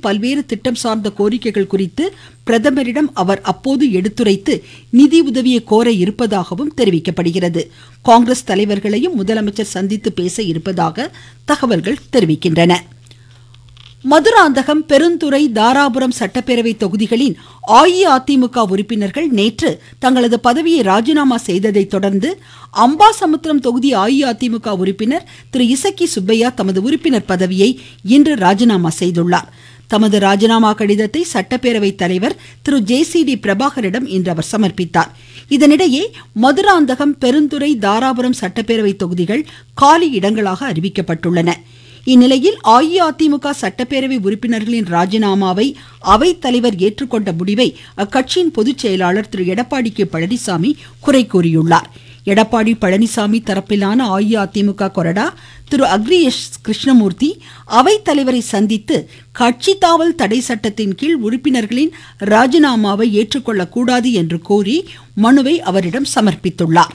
பல்வேறு திட்டம் சார்ந்த கோரிக்கைகள் குறித்து பிரதமரிடம் அவர் அப்போது எடுத்துரைத்து நிதி உதவியை கோர இருப்பதாகவும் தெரிவிக்கப்படுகிறது காங்கிரஸ் தலைவர்களையும் முதலமைச்சர் சந்தித்து பேச இருப்பதாக தகவல்கள் தெரிவிக்கின்றன மதுராந்தகம் பெருந்துறை தாராபுரம் சட்டப்பேரவை தொகுதிகளின் அஇஅதிமுக உறுப்பினர்கள் நேற்று தங்களது பதவியை ராஜினாமா செய்ததை தொடர்ந்து அம்பாசமுத்திரம் தொகுதி அஇஅதிமுக உறுப்பினர் திரு இசக்கி சுப்பையா தமது உறுப்பினர் பதவியை இன்று ராஜினாமா செய்துள்ளார் தமது ராஜினாமா கடிதத்தை சட்டப்பேரவை தலைவர் திரு ஜே சி டி பிரபாகரிடம் இன்று அவர் சமர்ப்பித்தார் இதனிடையே மதுராந்தகம் பெருந்துறை தாராபுரம் சட்டப்பேரவை தொகுதிகள் காலி இடங்களாக அறிவிக்கப்பட்டுள்ளன இந்நிலையில் அஇஅதிமுக சட்டப்பேரவை உறுப்பினர்களின் ராஜினாமாவை அவைத்தலைவர் ஏற்றுக்கொண்ட முடிவை அக்கட்சியின் பொதுச் செயலாளர் திரு எடப்பாடி கே பழனிசாமி குறை கூறியுள்ளார் எடப்பாடி பழனிசாமி தரப்பிலான அஇஅதிமுக கொறடா திரு அக்ரியேஷ் கிருஷ்ணமூர்த்தி அவைத்தலைவரை சந்தித்து கட்சி தாவல் தடை சட்டத்தின் கீழ் உறுப்பினர்களின் ராஜினாமாவை ஏற்றுக்கொள்ளக்கூடாது என்று கோரி மனுவை அவரிடம் சமர்ப்பித்துள்ளார்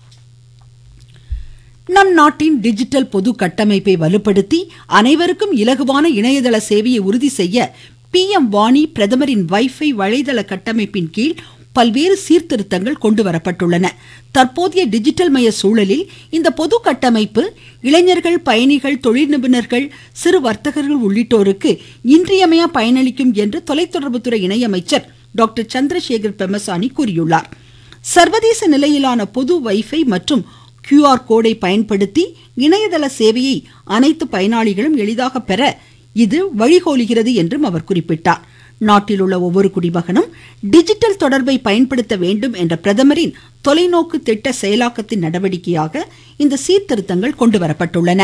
நம் நாட்டின் டிஜிட்டல் பொது கட்டமைப்பை வலுப்படுத்தி அனைவருக்கும் இலகுவான இணையதள சேவையை உறுதி செய்ய பி எம் வாணி பிரதமரின் வைஃபை வலைதள கட்டமைப்பின் கீழ் பல்வேறு சீர்திருத்தங்கள் கொண்டு வரப்பட்டுள்ளன தற்போதைய டிஜிட்டல் மய சூழலில் இந்த பொது கட்டமைப்பு இளைஞர்கள் பயணிகள் தொழில் நிபுணர்கள் சிறு வர்த்தகர்கள் உள்ளிட்டோருக்கு இன்றியமையா பயனளிக்கும் என்று தொலைத்தொடர்புத்துறை இணையமைச்சர் டாக்டர் சந்திரசேகர் பெமசானி கூறியுள்ளார் சர்வதேச நிலையிலான பொது வைஃபை மற்றும் கியூஆர் கோடை பயன்படுத்தி இணையதள சேவையை அனைத்து பயனாளிகளும் எளிதாக பெற இது வழிகோலுகிறது என்றும் அவர் குறிப்பிட்டார் நாட்டில் உள்ள ஒவ்வொரு குடிமகனும் டிஜிட்டல் தொடர்பை பயன்படுத்த வேண்டும் என்ற பிரதமரின் தொலைநோக்கு திட்ட செயலாக்கத்தின் நடவடிக்கையாக இந்த சீர்திருத்தங்கள் கொண்டுவரப்பட்டுள்ளன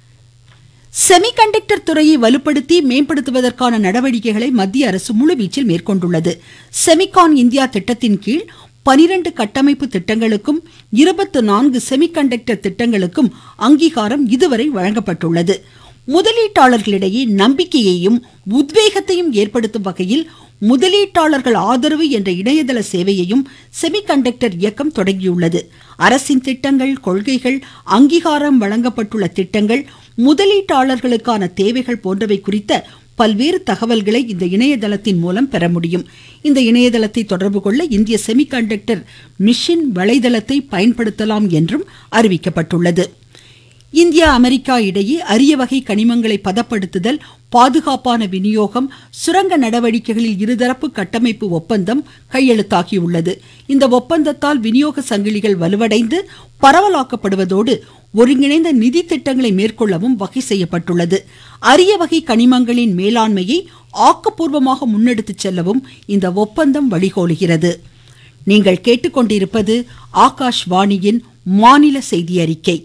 செமிகண்டக்டர் துறையை வலுப்படுத்தி மேம்படுத்துவதற்கான நடவடிக்கைகளை மத்திய அரசு முழுவீச்சில் மேற்கொண்டுள்ளது செமிகான் இந்தியா திட்டத்தின் கீழ் பனிரெண்டு கட்டமைப்பு திட்டங்களுக்கும் இருபத்து நான்கு செமிகண்டக்டர் திட்டங்களுக்கும் அங்கீகாரம் இதுவரை வழங்கப்பட்டுள்ளது முதலீட்டாளர்களிடையே நம்பிக்கையையும் உத்வேகத்தையும் ஏற்படுத்தும் வகையில் முதலீட்டாளர்கள் ஆதரவு என்ற இணையதள சேவையையும் செமிகண்டக்டர் இயக்கம் தொடங்கியுள்ளது அரசின் திட்டங்கள் கொள்கைகள் அங்கீகாரம் வழங்கப்பட்டுள்ள திட்டங்கள் முதலீட்டாளர்களுக்கான தேவைகள் போன்றவை குறித்த பல்வேறு தகவல்களை இந்த இணையதளத்தின் மூலம் பெற முடியும் இந்த இணையதளத்தை தொடர்பு கொள்ள இந்திய செமிகண்டக்டர் மிஷின் வலைதளத்தை பயன்படுத்தலாம் என்றும் அறிவிக்கப்பட்டுள்ளது இந்தியா அமெரிக்கா இடையே அரிய வகை கனிமங்களை பதப்படுத்துதல் பாதுகாப்பான விநியோகம் சுரங்க நடவடிக்கைகளில் இருதரப்பு கட்டமைப்பு ஒப்பந்தம் கையெழுத்தாகியுள்ளது இந்த ஒப்பந்தத்தால் விநியோக சங்கிலிகள் வலுவடைந்து பரவலாக்கப்படுவதோடு ஒருங்கிணைந்த நிதி திட்டங்களை மேற்கொள்ளவும் வகை செய்யப்பட்டுள்ளது அரிய வகை கனிமங்களின் மேலாண்மையை ஆக்கப்பூர்வமாக முன்னெடுத்துச் செல்லவும் இந்த ஒப்பந்தம் வழிகோலுகிறது நீங்கள் கேட்டுக்கொண்டிருப்பது ஆகாஷ்வாணியின் மாநில செய்தி அறிக்கை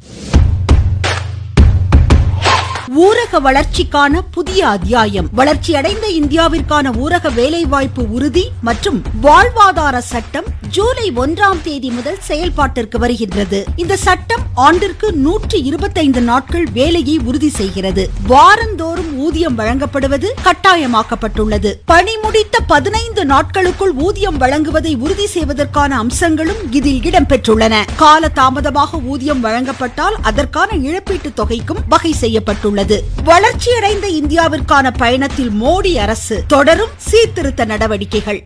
ஊரக வளர்ச்சிக்கான புதிய அத்தியாயம் வளர்ச்சியடைந்த இந்தியாவிற்கான ஊரக வேலைவாய்ப்பு உறுதி மற்றும் வாழ்வாதார சட்டம் ஜூலை ஒன்றாம் தேதி முதல் செயல்பாட்டிற்கு வருகின்றது இந்த சட்டம் ஆண்டிற்கு நூற்றி இருபத்தைந்து நாட்கள் வேலையை உறுதி செய்கிறது வாரந்தோறும் ஊதியம் வழங்கப்படுவது கட்டாயமாக்கப்பட்டுள்ளது பணி முடித்த பதினைந்து நாட்களுக்குள் ஊதியம் வழங்குவதை உறுதி செய்வதற்கான அம்சங்களும் இதில் இடம்பெற்றுள்ளன கால தாமதமாக ஊதியம் வழங்கப்பட்டால் அதற்கான இழப்பீட்டு தொகைக்கும் வகை செய்யப்பட்டுள்ளது உள்ளது வளர்ச்சியடைந்த இந்தியாவிற்கான பயணத்தில் மோடி அரசு தொடரும் சீர்திருத்த நடவடிக்கைகள்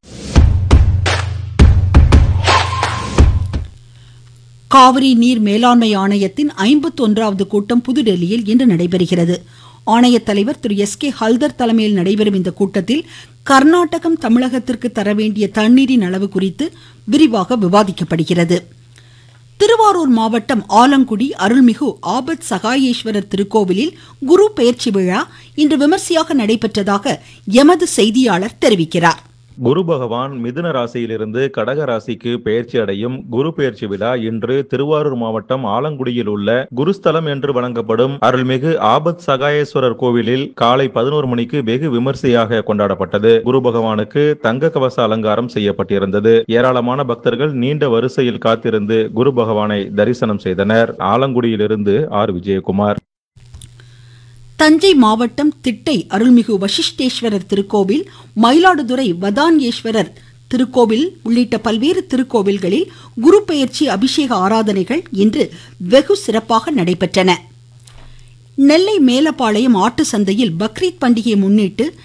காவிரி நீர் மேலாண்மை ஆணையத்தின் ஐம்பத்தி ஒன்றாவது கூட்டம் புதுடெல்லியில் இன்று நடைபெறுகிறது ஆணைய தலைவர் திரு எஸ் கே ஹல்தர் தலைமையில் நடைபெறும் இந்த கூட்டத்தில் கர்நாடகம் தமிழகத்திற்கு தர வேண்டிய தண்ணீரின் அளவு குறித்து விரிவாக விவாதிக்கப்படுகிறது திருவாரூர் மாவட்டம் ஆலங்குடி அருள்மிகு ஆபத் சகாயேஸ்வரர் திருக்கோவிலில் குரு பெயர்ச்சி விழா இன்று விமர்சையாக நடைபெற்றதாக எமது செய்தியாளர் தெரிவிக்கிறார் குரு பகவான் மிதுன ராசியிலிருந்து கடக ராசிக்கு பெயர்ச்சி அடையும் குரு பெயர்ச்சி விழா இன்று திருவாரூர் மாவட்டம் ஆலங்குடியில் உள்ள குருஸ்தலம் என்று வழங்கப்படும் அருள்மிகு ஆபத் சகாயேஸ்வரர் கோவிலில் காலை பதினோரு மணிக்கு வெகு விமர்சையாக கொண்டாடப்பட்டது குரு பகவானுக்கு தங்க கவச அலங்காரம் செய்யப்பட்டிருந்தது ஏராளமான பக்தர்கள் நீண்ட வரிசையில் காத்திருந்து குரு பகவானை தரிசனம் செய்தனர் ஆலங்குடியிலிருந்து ஆர் விஜயகுமார் தஞ்சை மாவட்டம் திட்டை அருள்மிகு வசிஷ்டேஸ்வரர் திருக்கோவில் மயிலாடுதுறை வதான்யேஸ்வரர் திருக்கோவில் உள்ளிட்ட பல்வேறு திருக்கோவில்களில் குரு பெயர்ச்சி அபிஷேக ஆராதனைகள் இன்று வெகு சிறப்பாக நடைபெற்றன நெல்லை மேலப்பாளையம் ஆட்டு சந்தையில் பக்ரீத் பண்டிகையை முன்னிட்டு